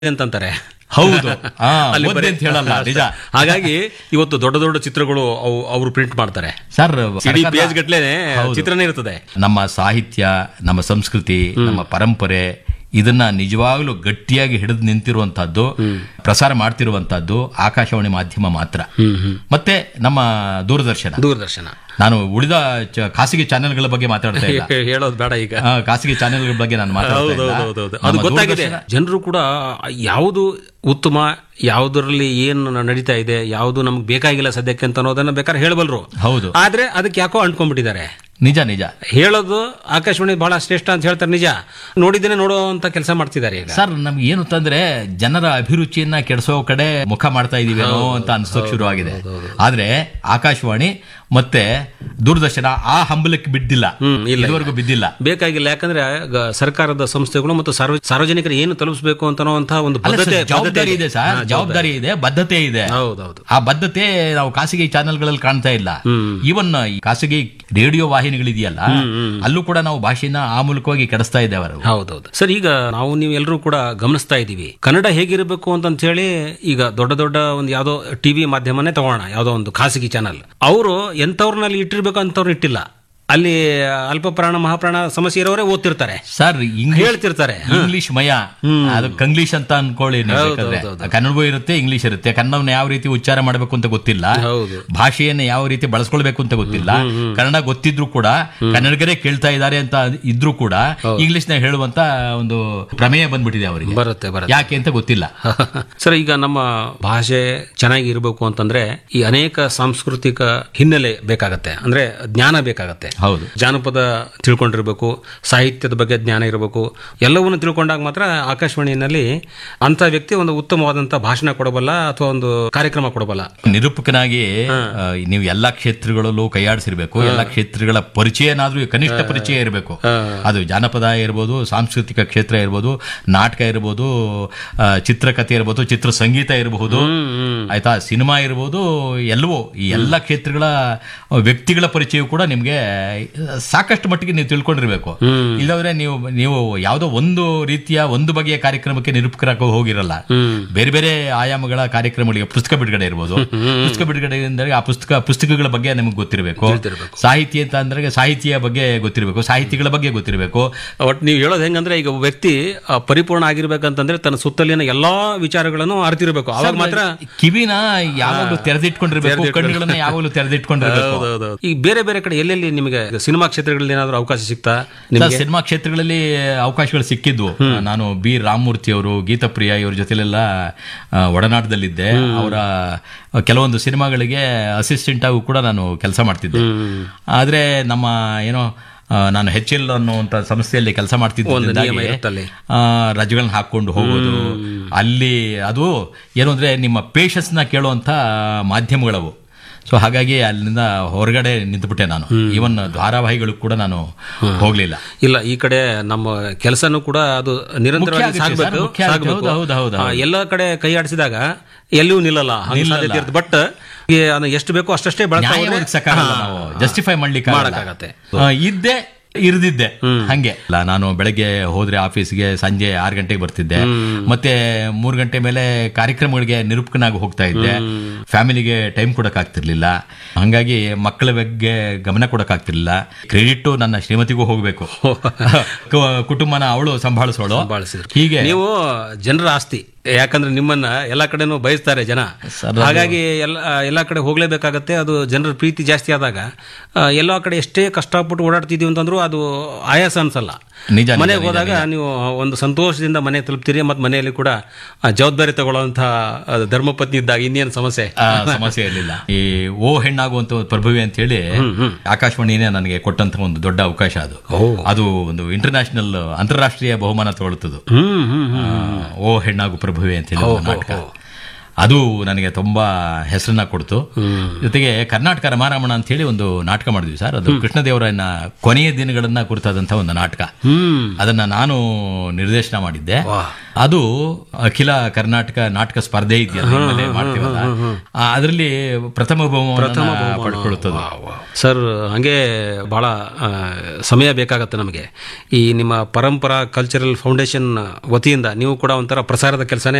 ಅಂತಂತಾರೆ ಹೌದು ಆ, ಅಲ್ಲಿ ಓದ್ದೆ ಬರೀ- ಅಂತ ಹೇಳಲ್ಲ ನಿಜ ಹಾಗಾಗಿ ಇವತ್ತು ದೊಡ್ಡ ದೊಡ್ಡ ಚಿತ್ರಗಳು ಅವು ಅವರು ಪ್ರಿಂಟ್ ಮಾಡ್ತಾರೆ ಸರ್ ಇಡೀ ಸರ್ಕಾರ- ಪೇಜ್ ಗಟ್ಲೆ ಹೌದು. ಚಿತ್ರನೇ ಇರ್ತದೆ ನಮ್ಮ ಸಾಹಿತ್ಯ ನಮ್ಮ ಸಂಸ್ಕೃತಿ ನಮ್ಮ ಪರಂಪರೆ ಇದನ್ನ ನಿಜವಾಗ್ಲೂ ಗಟ್ಟಿಯಾಗಿ ಹಿಡಿದು ನಿಂತಿರುವಂತಹದ್ದು ಪ್ರಸಾರ ಮಾಡ್ತಿರುವಂತಹದ್ದು ಆಕಾಶವಾಣಿ ಮಾಧ್ಯಮ ಮಾತ್ರ ಮತ್ತೆ ನಮ್ಮ ದೂರದರ್ಶನ ದೂರದರ್ಶನ ನಾನು ಉಳಿದ ಚ- ಖಾಸಗಿ ಚಾನೆಲ್ಗಳ ಬಗ್ಗೆ ಮಾತಾಡ್ತಾ ಇಲ್ಲ ಹೇಳೋದು ಬೇಡ ಈಗ ಆ, ಖಾಸಗಿ ಚಾನೆಲ್ಗಳ ಬಗ್ಗೆ ನಾನು ಮಾತಾಡ್ತಾ ಇಲ್ಲ ಹೌದೌದೌದು ಅದು ನಮ್ಮ ಗೊತ್ತಾಗಿದೆ ದೂರದರ್ಶನ- ಜನರು ಕೂಡ ಯಾವುದು ಉತ್ತಮ ಯಾವುದರಲ್ಲಿ ಏನು ನಡೀತಾ ಇದೆ ಯಾವುದು ನಮ್ಗೆ ಬೇಕಾಗಿಲ್ಲ ಸದ್ಯಕ್ಕೆ ಅಂತ ಅನ್ನೋದನ್ನ ಬೇಕಾದ್ರೆ ಹೇಳಬಲ್ರು ಹೌದು ಆದ್ರೆ ಅದಕ್ಕೆ ಯಾಕೋ ಅಂಟ್ಕೊಂಡ್ಬಿಟ್ಟಿದ್ದಾರೆ ನಿಜ ನಿಜ ಹೇಳೋದು ಆಕಾಶವಾಣಿ ಬಹಳ ಶ್ರೇಷ್ಠ ಅಂತ ಹೇಳ್ತಾರೆ ನಿಜ ನೋಡಿದ್ದೇನೆ ನೋಡುವಂತ ಕೆಲಸ ಮಾಡ್ತಿದ್ದಾರೆ ಈಗ ಸರ್ ನಮ್ಗೆ ಏನು ತಂದ್ರೆ ಜನರ ಅಭಿರುಚಿಯನ್ನ ಕೆಡಿಸೋ ಕಡೆ ಮುಖ ಮಾಡ್ತಾ ಇದೀವೇನೋ ಅಂತ ಅನ್ಸೋಕ್ ಶುರುವಾಗಿದೆ ಆದ್ರೆ ಆಕಾಶವಾಣಿ ಮತ್ತೆ ದೂರದರ್ಶನ ಆ ಹಂಬಲಕ್ಕೆ ಬಿದ್ದಿಲ್ಲ ಹ್ಮ್, ಇಲ್ಲ, ಇದುವರೆಗೂ ಬಿದ್ದಿಲ್ಲ ಬೇಕಾಗಿಲ್ಲ ಯಾಕಂದ್ರೆ ಗ- ಸರ್ಕಾರದ ಸಂಸ್ಥೆಗಳು ಮತ್ತು ಸಾರ್ವ- ಸಾರ್ವಜನಿಕರು ಏನು ತಲುಪಿಸಬೇಕು ಅಂತ ಅನ್ನುವಂತಹ ಒಂದು ಅಲ್ಲ ಬದ್ಧತೆ ಸರ್, ಜವಾಬ್ದಾರಿ ಇದೆ ಸರ್ ಜವಾಬ್ದಾರಿ ಇದೆ ಬದ್ಧತೆ ಇದೆ ಹೌದೌದು ಆ ಬದ್ಧತೆ ನಾವು ಖಾಸಗಿ ಚಾನೆಲ್ಗಳಲ್ಲಿ ಕಾಣ್ತಾ ಇಲ್ಲ ಈವನ್ ಈ ಖಾಸಗಿ ರೇಡಿಯೋ ವಾಹಿನಿಗಳಿದೆಯಲ್ಲ ಅಲ್ಲೂ ಕೂಡ ನಾವು ಭಾಷೆನ ಆ ಮೂಲಕವಾಗಿ ಕೆಡಿಸ್ತಾ ಇದ್ದೇವೆ ಅವರು ಹೌದೌದು ಸರ್ ಈಗ ನಾವು ನೀವು ಎಲ್ಲರೂ ಕೂಡ ಗಮನಿಸ್ತಾ ಇದ್ದೀವಿ ಕನ್ನಡ ಹೇಗಿರಬೇಕು ಅಂತ ಹೇಳಿ ಈಗ ದೊಡ್ಡ ದೊಡ್ಡ ಒಂದು ಯಾವ್ದೋ ಟಿವಿ ಮಾಧ್ಯಮನೇ ತಗೋಣ ಯಾವ್ದೋ ಒಂದು ಖಾಸಗಿ ಚಾನಲ್ ಅವರು ಎಂತವ್ರನ್ನಲ್ಲಿ ಇಟ್ಟಿರ್ಬೇಕು ಅಂತವ್ರು ಇಟ್ಟಿಲ್ಲ ಅಲ್ಲಿ ಅಲ್ಪ ಪ್ರಾಣ ಮಹಾಪ್ರಾಣ ಸಮಸ್ಯೆ ಇರೋರೇ ಓದ್ತಿರ್ತಾರೆ ಸರ್ ಇಂಗ್ಲಿಷ್ ಹೇಳ್ತಿರ್ತಾರೆ ಇಂಗ್ಲಿಷ್ ಮಯ ಅದು ಕಂಗ್ಲೀಷ್ ಅಂತ ಅನ್ಕೊಳ್ಳಿ ನೀವು ಬೇಕಾದ್ರೆ. ಕನ್ನಡವೂ ಇರುತ್ತೆ ಇಂಗ್ಲಿಷ್ ಇರುತ್ತೆ ಕನ್ನಡವನ್ನ ಯಾವ ರೀತಿ ಉಚ್ಚಾರ ಮಾಡಬೇಕು ಅಂತ ಗೊತ್ತಿಲ್ಲ ಹೌದು ಭಾಷೆಯನ್ನ ಯಾವ ರೀತಿ ಬಳಸ್ಕೊಳ್ಬೇಕು ಅಂತ ಗೊತ್ತಿಲ್ಲ ಕನ್ನಡ ಗೊತ್ತಿದ್ರು ಕೂಡ ಕನ್ನಡಿಗರೇ ಕೇಳ್ತಾ ಇದ್ದಾರೆ ಅಂತ ಇದ್ರೂ ಕೂಡ ಇಂಗ್ಲಿಷ್ ನ ಹೇಳುವಂತ ಒಂದು ಪ್ರಮೇಯ ಬಂದ್ಬಿಟ್ಟಿದೆ ಅವರಿಗೆ ಬರುತ್ತೆ ಬರುತ್ತೆ ಯಾಕೆ ಅಂತ ಗೊತ್ತಿಲ್ಲ ಸರ್ ಈಗ ನಮ್ಮ ಭಾಷೆ ಚೆನ್ನಾಗಿ ಇರಬೇಕು ಅಂತಂದ್ರೆ ಈ ಅನೇಕ ಸಾಂಸ್ಕೃತಿಕ ಹಿನ್ನೆಲೆ ಬೇಕಾಗತ್ತೆ ಅಂದ್ರೆ ಜ್ಞಾನ ಬೇಕಾಗತ್ತೆ ಹೌದು ಜಾನಪದ ತಿಳ್ಕೊಂಡಿರ್ಬೇಕು ಸಾಹಿತ್ಯದ ಬಗ್ಗೆ ಜ್ಞಾನ ಇರಬೇಕು ಎಲ್ಲವನ್ನು ತಿಳ್ಕೊಂಡಾಗ ಮಾತ್ರ ಆಕಾಶವಾಣಿಯಲ್ಲಿ ಅಂತ ವ್ಯಕ್ತಿ ಒಂದು ಉತ್ತಮವಾದಂತ ಭಾಷಣ ಕೊಡಬಲ್ಲ ಅಥವಾ ಒಂದು ಕಾರ್ಯಕ್ರಮ ಕೊಡಬಲ್ಲ ನಿರೂಪಕನಾಗಿ ಆ, ನೀವು ಎಲ್ಲಾ ಕ್ಷೇತ್ರಗಳಲ್ಲೂ ಕೈಯಾಡಿಸಿರ್ಬೇಕು ಎಲ್ಲಾ ಕ್ಷೇತ್ರಗಳ ಪರಿಚಯನಾದ್ರೂ ಕನಿಷ್ಠ ಪರಿಚಯ ಇರಬೇಕು ಅದು ಜಾನಪದ ಇರ್ಬೋದು ಸಾಂಸ್ಕೃತಿಕ ಕ್ಷೇತ್ರ ಇರ್ಬೋದು ನಾಟಕ ಇರ್ಬೋದು ಆ, ಚಿತ್ರಕಥೆ ಇರ್ಬೋದು ಚಿತ್ರ ಸಂಗೀತ ಇರಬಹುದು ಆಯ್ತಾ ಸಿನಿಮಾ ಇರ್ಬೋದು ಎಲ್ಲವೂ ಈ ಎಲ್ಲ ಕ್ಷೇತ್ರಗಳ ವ್ಯಕ್ತಿಗಳ ಪರಿಚಯ ಕೂಡ ನಿಮ್ಗೆ ಸಾಕಷ್ಟು ಮಟ್ಟಿಗೆ ನೀವು ತಿಳ್ಕೊಂಡಿರ್ಬೇಕು ಇಲ್ಲದ್ರೆ ನೀವು ನೀವು ಯಾವುದೋ ಒಂದು ರೀತಿಯ ಒಂದು ಬಗೆಯ ಕಾರ್ಯಕ್ರಮಕ್ಕೆ ನಿರೂಪಕರಾಗಿ ಹೋಗಿರಲ್ಲ ಬೇರೆ ಬೇರೆ ಆಯಾಮಗಳ ಕಾರ್ಯಕ್ರಮಗಳಿಗೆ ಪುಸ್ತಕ ಬಿಡುಗಡೆ ಇರ್ಬೋದು ಪುಸ್ತಕ ಬಿಡುಗಡೆ ಅಂದರೆ ಆ ಪುಸ್ತಕ ಪುಸ್ತಕಗಳ ಬಗ್ಗೆ ನಿಮಗೆ ಗೊತ್ತಿರಬೇಕು ಸಾಹಿತ್ಯ ಅಂತ ಅಂದ್ರೆ ಸಾಹಿತ್ಯ ಬಗ್ಗೆ ಗೊತ್ತಿರಬೇಕು ಸಾಹಿತಿಗಳ ಬಗ್ಗೆ ಗೊತ್ತಿರಬೇಕು ಒಟ್ಟು ನೀವು ಹೇಳೋದು ಹೆಂಗಂದ್ರೆ ಈಗ ಒಬ್ಬ ವ್ಯಕ್ತಿ ಆ, ಪರಿಪೂರ್ಣ ಆಗಿರ್ಬೇಕಂತಂದ್ರೆ ತನ್ನ ಸುತ್ತಲಿನ ಎಲ್ಲಾ ವಿಚಾರಗಳನ್ನು ಅರಿತಿರ್ಬೇಕು ಅವಾಗ ಮಾತ್ರ ಕಿವಿನ ಯಾವಾಗಲೂ ತೆರೆದಿಟ್ಕೊಂಡಿರ್ಬೇಕು ಕಣ್ಣುಗಳನ್ನ ಯಾವಾಗಲೂ ತೆರೆದಿಟ್ಕೊಂಡಿರ್ಬೇಕು ಈಗ ಬೇರೆ ಬೇರೆ ಕಡೆ ಎಲ್ಲೆಲ್ಲಿ ನಿಮಗೆ ಸಿನಿಮಾ ಕ್ಷೇತ್ರಗಳಲ್ಲಿ ಏನಾದ್ರು ಅವಕಾಶ ಸಿಗ್ತಾ ಸರ್, ನಿಮಗೆ ಸಿನಿಮಾ ಕ್ಷೇತ್ರಗಳಲ್ಲಿ ಅವಕಾಶಗಳು ಸಿಕ್ಕಿದ್ವು ನಾನು ಬಿ ರಾಮಮೂರ್ತಿ ಅವರು ಗೀತಪ್ರಿಯ ಇವ್ರ ಜೊತೆಲೆಲ್ಲ ಆ, ಒಡನಾಟದಲ್ಲಿದ್ದೆ ಅವರ ಕೆಲವೊಂದು ಸಿನಿಮಾಗಳಿಗೆ ಅಸಿಸ್ಟೆಂಟ್ ಆಗೂ ಕೂಡ ನಾನು ಕೆಲಸ ಮಾಡ್ತಿದ್ದೆ ಆದ್ರೆ ನಮ್ಮ ಏನೋ ಆ, ನಾನು ಹೆಚ್ ಎಲ್ ಅನ್ನುವಂತ ಸಂಸ್ಥೆಯಲ್ಲಿ ಕೆಲಸ ನಿಯಮ ಮಾಡ್ತಿದ್ದ ಇರುತ್ತಲ್ಲಿ. ರಜಗಳನ್ನ ಹಾಕೊಂಡು ಹೋಗೋದು ಅಲ್ಲಿ ಅದು ಏನು ಅಂದ್ರೆ ನಿಮ್ಮ ಪೇಷನ್ಸ್ ನ ಕೇಳುವಂತ ಮಾಧ್ಯಮಗಳವು ಸೊ ಹಾಗಾಗಿ ಅಲ್ಲಿಂದ ಹೊರಗಡೆ ನಿಂತುಬಿಟ್ಟೆ ನಾನು ಈವನ್ ಧಾರಾವಾಹಿಗಳು ಕೂಡ ನಾನು ಹೋಗ್ಲಿಲ್ಲ ಇಲ್ಲ ಈ ಕಡೆ ನಮ್ಮ ಕೆಲಸನೂ ಕೂಡ ಅದು ನಿರಂತರವಾಗಿ ಮುಖ್ಯ ಆಗುತ್ತೆ ಸಾಗಬೇಕು ಸರ್, ಮುಖ್ಯ ಆಗುತ್ತೆ. ಹೌದು, ಹೌದು, ಹೌದು, ಹೌದು. ಎಲ್ಲ ಕಡೆ ಕೈ ಆಡಿಸಿದಾಗ ಎಲ್ಲಿಯೂ ನಿಲ್ಲಲ್ಲ ಬಟ್ ಎಷ್ಟು ಬೇಕೋ ಅಷ್ಟಷ್ಟೇ ಬಳಸ್ತಾ ನ್ಯಾಯ ಹೋದ್ರೆ- ಒದಗಿಸಕ್ಕಾಗಲ್ಲ ನಾವು ಜಸ್ಟಿಫೈ ಮಾಡ್ಲಿಕ್ಕೆ ಮಾಡಕ್ಕಾಗತ್ತೆ. ಇದ್ದೆ ಇರ್ದಿದ್ದೆ ಹಂಗೆ ಅಲ್ಲ ನಾನು ಬೆಳಗ್ಗೆ ಹೋದ್ರೆ ಆಫೀಸ್ಗೆ ಸಂಜೆ ಆರು ಗಂಟೆಗೆ ಬರ್ತಿದ್ದೆ ಮತ್ತೆ ಮೂರು ಗಂಟೆ ಮೇಲೆ ಕಾರ್ಯಕ್ರಮಗಳಿಗೆ ನಿರೂಪಕನಾಗಿ ಹೋಗ್ತಾ ಇದ್ದೆ ಫ್ಯಾಮಿಲಿಗೆ ಟೈಮ್ ಕೊಡಕ್ ಆಗ್ತಿರ್ಲಿಲ್ಲ ಹಂಗಾಗಿ ಮಕ್ಕಳ ಬಗ್ಗೆ ಗಮನ ಕೊಡಕ್ ಆಗ್ತಿರ್ಲಿಲ್ಲ ಕ್ರೆಡಿಟ್ ನನ್ನ ಶ್ರೀಮತಿಗೂ ಹೋಗ್ಬೇಕು ಕು- ಕುಟುಂಬನ ಅವಳು ಸಂಭಾಳಿಸೋಳು ಬಳಸಿದ್ರು ಹೀಗೆ ನೀವು ಜನರ ಆಸ್ತಿ ಯಾಕಂದ್ರೆ ನಿಮ್ಮನ್ನ ಎಲ್ಲಾ ಕಡೆನೂ ಬಯಸ್ತಾರೆ ಜನ ಹಾಗಾಗಿ ಎಲ್ಲ ಎಲ್ಲಾ ಕಡೆ ಹೋಗ್ಲೇಬೇಕಾಗತ್ತೆ ಅದು ಜನರ ಪ್ರೀತಿ ಜಾಸ್ತಿ ಆದಾಗ ಆ, ಎಲ್ಲಾ ಕಡೆ ಎಷ್ಟೇ ಕಷ್ಟಪಟ್ಟು ಓಡಾಡ್ತಿದೀವಿ ಅಂತಂದ್ರೂ ಅದು ಆಯಾಸ ಅನ್ಸಲ್ಲ ನಿಜ, ನಿಜ, ಮನೆಗೆ ನಿಜ, ಹೋದಾಗ ನೀವು ಒಂದು ಸಂತೋಷದಿಂದ ಮನೆ ತಲುಪ್ತೀರಿ ಮತ್ತು ಮನೆಯಲ್ಲಿ ಕೂಡ ಆ, ಜವಾಬ್ದಾರಿ ತಗೊಳ್ಳುವಂತಹ ಆ, ಧರ್ಮಪತ್ನಿ ಇದ್ದಾಗ ಇನ್ನೇನು ಸಮಸ್ಯೆ ಆ, ಸಮಸ್ಯೆ ಇರಲಿಲ್ಲ ಈ ಓ ಹೆಣ್ಣಾಗುವಂತ ಒಂದು ಪ್ರಭುವೆ ಅಂತ ಹೇಳಿ ಆಕಾಶವಾಣಿನೇ ನನಗೆ ಕೊಟ್ಟಂತ ಒಂದು ದೊಡ್ಡ ಅವಕಾಶ ಅದು ಅದು ಒಂದು ಇಂಟರ್ನ್ಯಾಷನಲ್ ಅಂತಾರಾಷ್ಟ್ರೀಯ ಬಹುಮಾನ ತಗೊಳ್ತದ್ದು ಹ್ಮ್ ಹ್ಮ್ ಆ, ಓ ಹೆಣ್ಣಾಗು ಪ್ರಭುವೆ ಅಂತ ಹೇಳಿ ಒಂದು ನಾಟಕ ಅದು ನನಗೆ ತುಂಬಾ ಹೆಸರನ್ನ ಕೊಡ್ತು ಜೊತೆಗೆ ಕರ್ನಾಟಕ ರಮಾರಮಣ ಅಂತ ಹೇಳಿ ಒಂದು ನಾಟಕ ಮಾಡಿದ್ವಿ ಸರ್ ಅದು ಕೃಷ್ಣದೇವರಾಯನ ಕೊನೆಯ ದಿನಗಳನ್ನ ಕುರಿತಾದಂತಹ ಒಂದು ನಾಟಕ ಹ್ಮ್ ಅದನ್ನ ನಾನು ನಿರ್ದೇಶನ ಮಾಡಿದ್ದೆ ಅದು ಅಖಿಲ ಕರ್ನಾಟಕ ನಾಟಕ ಸ್ಪರ್ಧೆ ಇದೆಯಲ್ಲ ನಿಮ್ಮಲ್ಲಿ ಮಾಡ್ತೀವಲ್ಲ ಅದರಲ್ಲಿ ಪ್ರಥಮ ಬಹುಮಾನ ಪಡ್ಕೊಳ್ಳುತ್ತದೆ ಸರ್ ಹಂಗೆ ಬಹಳ ಆ, ಸಮಯ ಬೇಕಾಗತ್ತೆ ನಮಗೆ ಈ ನಿಮ್ಮ ಪರಂಪರಾ ಕಲ್ಚರಲ್ ಫೌಂಡೇಶನ್ ವತಿಯಿಂದ ನೀವು ಕೂಡ ಒಂಥರ ಪ್ರಸಾರದ ಕೆಲಸನೇ